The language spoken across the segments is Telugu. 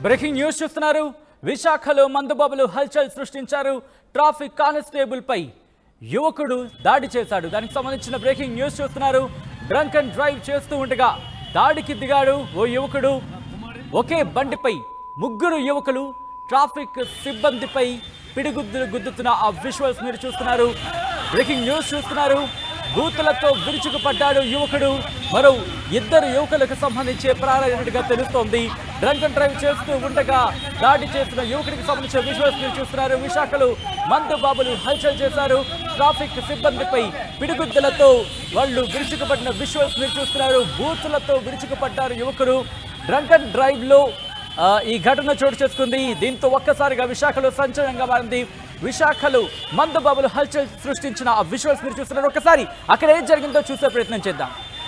బ్రేకింగ్ న్యూస్ చూస్తున్నారు విశాఖలో మందుబాబులు హల్చల్ సృష్టించారు ట్రాఫిక్ కానిస్టేబుల్ పై యువకుడు దాడి చేశాడు దానికి సంబంధించిన బ్రేకింగ్ న్యూస్ చూస్తున్నారు డ్రంక్ అండ్ డ్రైవ్ చేస్తూ ఉండగా దాడికి దిగాడు ఓ యువకుడు ఒకే బండిపై ముగ్గురు యువకులు ట్రాఫిక్ సిబ్బందిపై పిడిగుద్దులు గుద్దుతున్న ఆ విజువల్స్ మీరు చూస్తున్నారు బ్రేకింగ్ న్యూస్ చూస్తున్నారు బూతులతో విరుచుకుపడ్డాడు యువకుడు మరో ఇద్దరు యువకులకు సంబంధించి ప్రారంభినట్టుగా తెలుస్తోంది డ్రంక్ అండ్ డ్రైవ్ చేస్తూ ఉండగా దాడి చేసిన యువకుడికి సంబంధించిన విజువల్స్ మీరు చూస్తున్నారు విశాఖలు మందు బాబులు హల్చల్ చేశారు ట్రాఫిక్ సిబ్బందిపై పిడిగుద్దలతో వాళ్ళు విరుచుకుపడిన విజువల్స్ మీరు చూస్తున్నారు బూతులతో విరుచుకుపడ్డారు యువకుడు డ్రంక్ అండ్ డ్రైవ్ లో ఆ, ఈ ఘటన చోటు చేసుకుంది దీంతో ఒక్కసారిగా విశాఖలో సంచలనంగా మారింది విశాఖలో మందుబాబులు హల్చల్ సృష్టించిన ఆ విజువల్స్ మీరు చూస్తున్నారు ఒకసారి అక్కడ ఏం జరిగిందో చూసే ప్రయత్నం చేద్దాం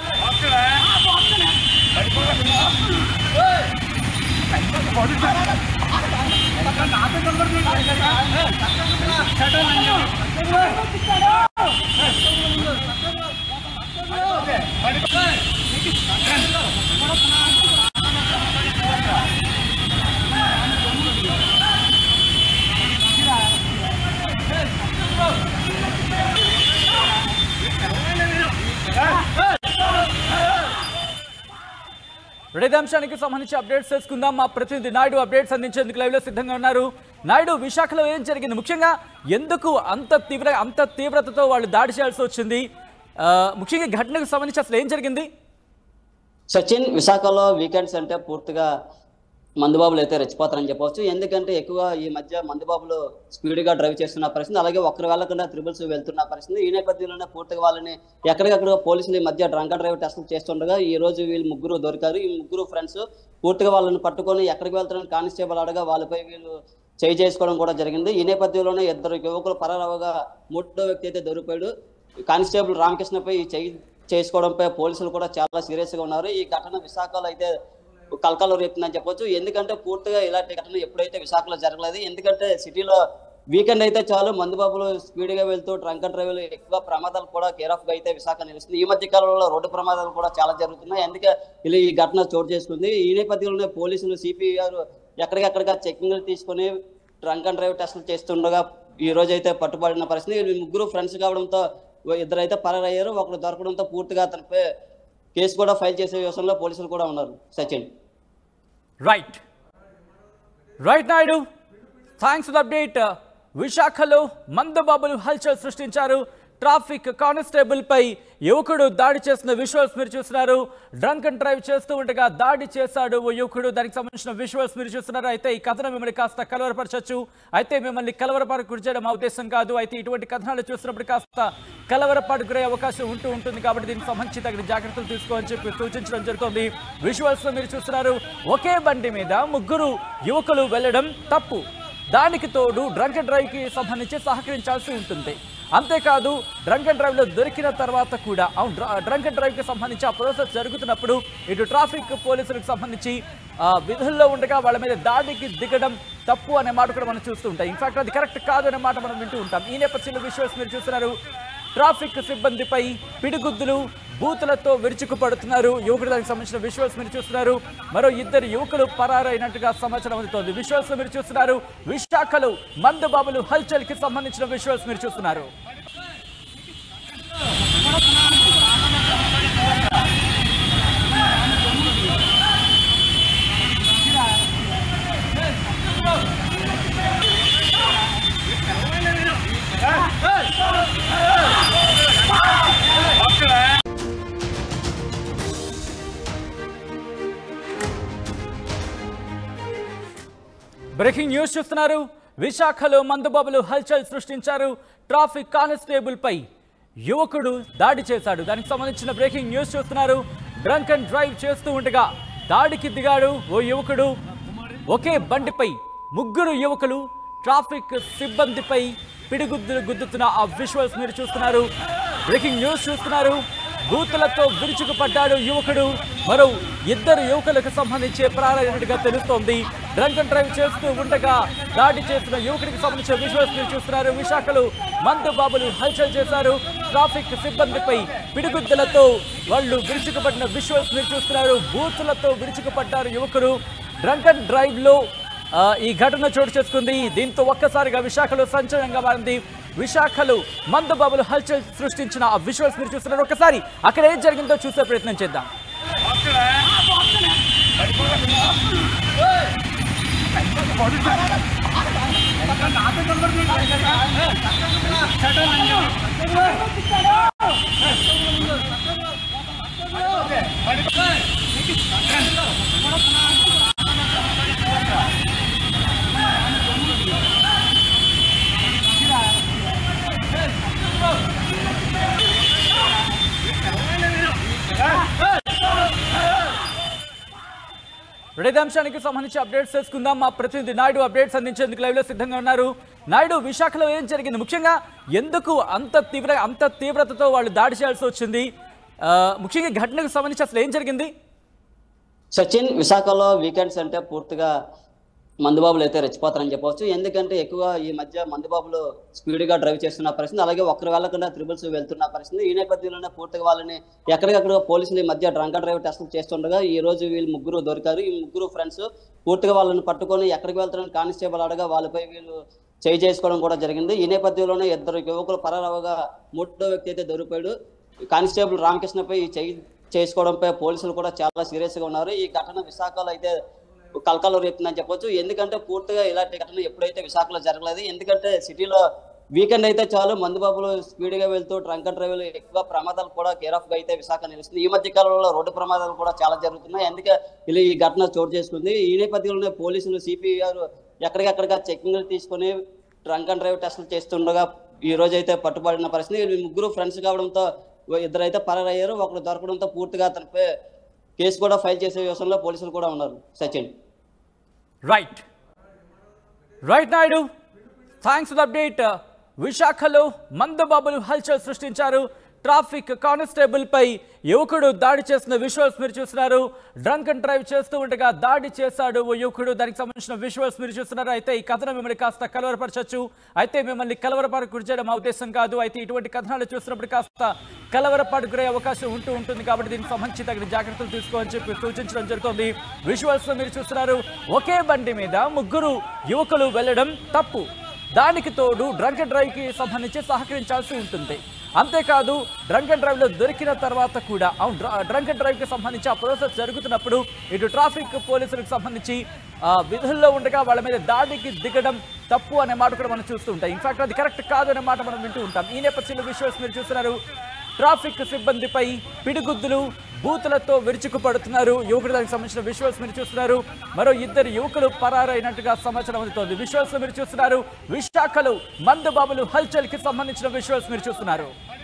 ఇదే అంశానికి సంబంధించి అప్డేట్స్ తెలుసుకుందాం మా ప్రతినిధి నాయుడు అప్డేట్స్ అందించేందుకు లైవ్ లో సిద్ధంగా ఉన్నారు నాయుడు విశాఖలో ఏం జరిగింది ముఖ్యంగా ఎందుకు అంత తీవ్ర అంత తీవ్రతతో వాళ్ళు దాడి చేయాల్సి వచ్చింది ఆ, ముఖ్యంగా ఈ ఘటనకు సంబంధించి అసలు ఏం జరిగింది సచిన్ విశాఖలో వీకెండ్స్ అంటే పూర్తిగా మందుబాబులు అయితే రెచ్చిపోతారని చెప్పవచ్చు ఎందుకంటే ఎక్కువ ఈ మధ్య మందుబాబులు స్పీడ్గా డ్రైవ్ చేస్తున్న పరిస్థితి అలాగే ఒక్కరు వెళ్ళకుండా త్రిబుల్స్ వెళ్తున్న పరిస్థితి ఈ నేపథ్యంలోనే పూర్తిగా వాళ్ళని ఎక్కడికక్కడ పోలీసులు ఈ మధ్య డ్రంక్ అండ్ డ్రైవ్ టెస్టులు చేస్తుండగా ఈ రోజు వీళ్ళు ముగ్గురు దొరికారు ఈ ముగ్గురు ఫ్రెండ్స్ పూర్తిగా వాళ్ళని పట్టుకొని ఎక్కడికి వెళ్తారని కానిస్టేబుల్ అడగా వాళ్ళపై వీళ్ళు చేయి చేసుకోవడం కూడా జరిగింది ఈ నేపథ్యంలోనే ఇద్దరు యువకులు పరారవగా మూడో వ్యక్తి అయితే దొరికాడు కానిస్టేబుల్ రామకృష్ణపై ఈ చేయి చేసుకోవడంపై పోలీసులు కూడా చాలా సీరియస్ గా ఉన్నారు ఈ ఘటన విశాఖలో అయితే కలకలం రేపుతుందని చెప్పొచ్చు ఎందుకంటే పూర్తిగా ఇలాంటి ఘటన ఎప్పుడైతే విశాఖలో జరగలేదు ఎందుకంటే సిటీలో వీకెండ్ అయితే చాలు మందుబాబులు స్పీడ్ గా వెళ్తూ ట్రంక్ అండ్ డ్రైవ్లు ఎక్కువ ప్రమాదాలు కూడా కేర్ ఆఫ్ గా అయితే విశాఖ నిలుస్తుంది ఈ మధ్య కాలంలో రోడ్డు ప్రమాదాలు కూడా చాలా జరుగుతున్నాయి అందుకే ఇలా ఈ ఘటన చోటు చేసుకుంది ఈ నేపథ్యంలోనే పోలీసులు సిపి గారు ఎక్కడికెక్కడిగా చెక్కింగ్లు తీసుకొని డ్రంక్ అండ్ డ్రైవ్ టెస్టులు చేస్తుండగా ఈ రోజు అయితే పట్టుబడిన పరిస్థితి వీళ్ళు ముగ్గురు ఫ్రెండ్స్ కావడంతో ఇద్దరు అయితే పరారయ్యారు ఒకరు దొరకడంతో పూర్తిగా అతనిపై కేసు కూడా ఫైల్ చేసే విషయంలో పోలీసులు కూడా ఉన్నారు Sachin right right Naidu thanks for update విశాఖలో మందుబాబులు హల్చల్ సృష్టించారు ట్రాఫిక్ కానిస్టేబుల్ పై యువకుడు దాడి చేసిన విజువల్స్ మీరు చూస్తున్నారు డ్రంక్ అండ్ డ్రైవ్ చేస్తూ ఉండగా దాడి చేశాడు ఓ యువకుడు దానికి సంబంధించిన విజువల్స్ మీరు చూస్తున్నారు అయితే ఈ కథనం మిమ్మల్ని కాస్త కలవరపరచచ్చు అయితే మిమ్మల్ని కలవరపాటు గురి చేయడం మా ఉద్దేశం కాదు అయితే ఇటువంటి కథనాలు చూసినప్పుడు కాస్త కలవరపాటు గురయ్యే అవకాశం ఉంటూ ఉంటుంది కాబట్టి దీనికి సంబంధించి తగిన జాగ్రత్తలు తీసుకోవాలని చెప్పి సూచించడం జరుగుతోంది విజువల్స్ లో మీరు చూస్తున్నారు ఒకే బండి మీద ముగ్గురు యువకులు వెళ్ళడం తప్పు దానికి తోడు డ్రంక్ అండ్ డ్రైవ్ కి సంబంధించి సహకరించాల్సి ఉంటుంది అంతేకాదు డ్రంక్ అండ్ డ్రైవ్ లో దొరికిన తర్వాత కూడా అవును డ్రంక్ అండ్ డ్రైవ్ కి సంబంధించి ఆ ప్రాసెస్ జరుగుతున్నప్పుడు ఇటు ట్రాఫిక్ పోలీసులకు సంబంధించి ఆ, విధుల్లో ఉండగా వాళ్ళ మీద దాడికి దిగడం తప్పు అనే మాట కూడా మనం చూస్తూ ఉంటాం ఇన్ఫాక్ట్ అది కరెక్ట్ కాదు అనే మాట మనం వింటూ ఉంటాం ఈ నేపథ్యంలో విషయాలు మీరు చూస్తున్నారు ట్రాఫిక్ సిబ్బందిపై పిడిగుద్దులు బూతులతో విరుచుకుపడుతున్నారు యువకుడు దానికి సంబంధించిన విజువల్స్ మీరు చూస్తున్నారు మరో ఇద్దరు యువకులు పరారైనట్టుగా సమాచారం అందుతోంది విజువల్స్ మీరు చూస్తున్నారు విశాఖలో మందుబాబులు హల్చల్ కి సంబంధించిన విజువల్స్ మీరు చూస్తున్నారు బ్రేకింగ్ న్యూస్ చూస్తున్నారు విశాఖలో మందుబాబులు హల్చల్ సృష్టించారు ట్రాఫిక్ కానిస్టేబుల్ పై యువకుడు దాడి చేశాడు దానికి సంబంధించిన బ్రేకింగ్ న్యూస్ చూస్తున్నారు డ్రంక్ అండ్ డ్రైవ్ చేస్తూ ఉండగా దాడికి దిగాడు ఓ యువకుడు ఒకే బండిపై ముగ్గురు యువకులు ట్రాఫిక్ సిబ్బందిపై పిడిగుద్దులు గుద్దుతున్న ఆ విజువల్స్ మీరు చూస్తున్నారు బ్రేకింగ్ న్యూస్ చూస్తున్నారు బూతులతో విరుచుకుపడ్డాడు యువకుడు మరో ఇద్దరు యువకులకు సంబంధించి ప్రారంభినట్టుగా తెలుస్తోంది డ్రంక్ అండ్ డ్రైవ్ చేస్తూ ఉండగా దాడి చేసిన యువకుడికి సంబంధించిన విజువల్స్ మీరు చూస్తున్నారు విశాఖలు మందు బాబులు హల్చల్ చేశారు ట్రాఫిక్ సిబ్బందిపై పిడిగుద్దలతో వాళ్ళు విరుచుకుపడిన విజువల్స్ మీరు చూస్తున్నారు బూతులతో విరుచుకుపడ్డారు యువకుడు డ్రంక్ అండ్ డ్రైవ్ లో ఆ, ఈ ఘటన చోటు చేసుకుంది దీంతో ఒక్కసారిగా విశాఖలో సంచలనంగా మారింది విశాఖలో మందు బాబులు హల్చల్ సృష్టించిన ఆ విజువల్స్ మీరు చూస్తున్నారు ఒకసారి అక్కడ ఏం జరిగిందో చూసే ప్రయత్నం చేద్దాం ఇదే అంశానికి సంబంధించి అప్డేట్స్ తెలుసుకుందాం మా ప్రతినిధి నాయుడు అప్డేట్స్ అందించేందుకు లైవ్ లో సిద్ధంగా ఉన్నారు నాయుడు విశాఖలో ఏం జరిగింది ముఖ్యంగా ఎందుకు అంత తీవ్ర అంత తీవ్రతతో వాళ్ళు దాడి చేయాల్సి వచ్చింది ఆ, ముఖ్యంగా ఈ ఘటనకు సంబంధించి అసలు ఏం జరిగింది సచిన్ విశాఖలో వీకెండ్స్ అంటే పూర్తిగా మందుబాబులు అయితే రెచ్చిపోతారని చెప్పవచ్చు ఎందుకంటే ఎక్కువ ఈ మధ్య మందుబాబులు స్పీడ్గా డ్రైవ్ చేస్తున్న పరిస్థితి అలాగే ఒక్కరు వెళ్ళకుండా త్రిబుల్స్ వెళ్తున్న పరిస్థితి ఈ నేపథ్యంలోనే పూర్తిగా వాళ్ళని ఎక్కడికక్కడ పోలీసులు ఈ మధ్య డ్రంక్ డ్రైవ్ టెస్టులు చేస్తుండగా ఈ రోజు వీళ్ళు ముగ్గురు దొరికారు ఈ ముగ్గురు ఫ్రెండ్స్ పూర్తిగా వాళ్ళని పట్టుకొని ఎక్కడికి వెళ్తారని కానిస్టేబుల్ అడగా వాళ్ళపై వీళ్ళు చేయి చేసుకోవడం కూడా జరిగింది ఈ నేపథ్యంలోనే ఇద్దరు యువకులు పరారవగా మూడో వ్యక్తి అయితే దొరికాడు కానిస్టేబుల్ రామకృష్ణపై ఈ చేయి చేసుకోవడంపై పోలీసులు కూడా చాలా సీరియస్ గా ఉన్నారు ఈ ఘటన విశాఖలో అయితే కలకలం రేపుతుందని చెప్పొచ్చు ఎందుకంటే పూర్తిగా ఇలాంటి ఘటన ఎప్పుడైతే విశాఖలో జరగలేదు ఎందుకంటే సిటీలో వీకెండ్ అయితే చాలు మందుబాబులు స్పీడ్ గా వెళ్తూ ట్రంక్ అండ్ డ్రైవ్లు ఎక్కువ ప్రమాదాలు కూడా కేర్ ఆఫ్ గా అయితే విశాఖ నిలుస్తుంది ఈ మధ్య కాలంలో రోడ్డు ప్రమాదాలు కూడా చాలా జరుగుతున్నాయి అందుకే ఇలా ఈ ఘటన చోటు చేసుకుంది ఈ నేపథ్యంలోనే పోలీసులు సిపి గారు ఎక్కడికెక్కడిగా చెక్కింగ్లు తీసుకొని డ్రంక్ అండ్ డ్రైవ్ టెస్టులు చేస్తుండగా ఈ రోజు అయితే పట్టుబడిన పరిస్థితి వీళ్ళు ముగ్గురు ఫ్రెండ్స్ కావడంతో ఇద్దరైతే పరారయ్యారు ఒకరు దొరకడంతో పూర్తిగా అతనిపై కేసు కూడా ఫైల్ చేసే విషయంలో పోలీసులు కూడా ఉన్నారు Sachin right right Naidu thanks for update విశాఖలో మందబాబులు హల్చల్ సృష్టించారు ట్రాఫిక్ కానిస్టేబుల్ పై యువకుడు దాడి చేసిన విజువల్స్ మీరు చూస్తున్నారు డ్రంక్ అండ్ డ్రైవ్ చేస్తూ ఉండగా దాడి చేశాడు ఓ యువకుడు దానికి సంబంధించిన విజువల్స్ మీరు చూస్తున్నారు అయితే ఈ కథనం మిమ్మల్ని కాస్త కలవరపరచచ్చు అయితే మిమ్మల్ని కలవరపాటు గురి చేయడం మా ఉద్దేశం కాదు అయితే ఇటువంటి కథనాలు చూసినప్పుడు కాస్త కలవరపాటు గురయ్యే అవకాశం ఉంటూ ఉంటుంది కాబట్టి దీనికి సంబంధించి తగిన జాగ్రత్తలు తీసుకోవాలని చెప్పి సూచించడం జరుగుతుంది విజువల్స్ లో మీరు చూస్తున్నారు ఒకే బండి మీద ముగ్గురు యువకులు వెళ్ళడం తప్పు దానికి తోడు డ్రంక్ అండ్ డ్రైవ్ కి సంబంధించి సహకరించాల్సి ఉంటుంది అంతేకాదు డ్రంక్ అండ్ డ్రైవ్ లో దొరికిన తర్వాత కూడా అవును డ్రంక్ అండ్ డ్రైవ్ కి సంబంధించి ఆ ప్రాసెస్ జరుగుతున్నప్పుడు ఇటు ట్రాఫిక్ పోలీసులకు సంబంధించి ఆ, విధుల్లో ఉండగా వాళ్ళ మీద దాడికి దిగడం తప్పు అనే మాట కూడా మనం చూస్తూ ఉంటాం ఇన్ఫాక్ట్ అది కరెక్ట్ కాదు అనే మాట మనం వింటూ ఉంటాం ఈ నేపథ్యంలో విషయాలు మీరు చూస్తున్నారు ట్రాఫిక్ సిబ్బందిపై పిడిగుద్దులు బూతులతో విరుచుకుపడుతున్నారు యువకుడు దానికి సంబంధించిన విజువల్స్ మీరు చూస్తున్నారు మరో ఇద్దరు యువకులు పరారైనట్టుగా సమాచారం అందుతోంది విజువల్స్ మీరు చూస్తున్నారు విశాఖలో మందు బాబులు హల్చల్ కి సంబంధించిన విజువల్స్ మీరు చూస్తున్నారు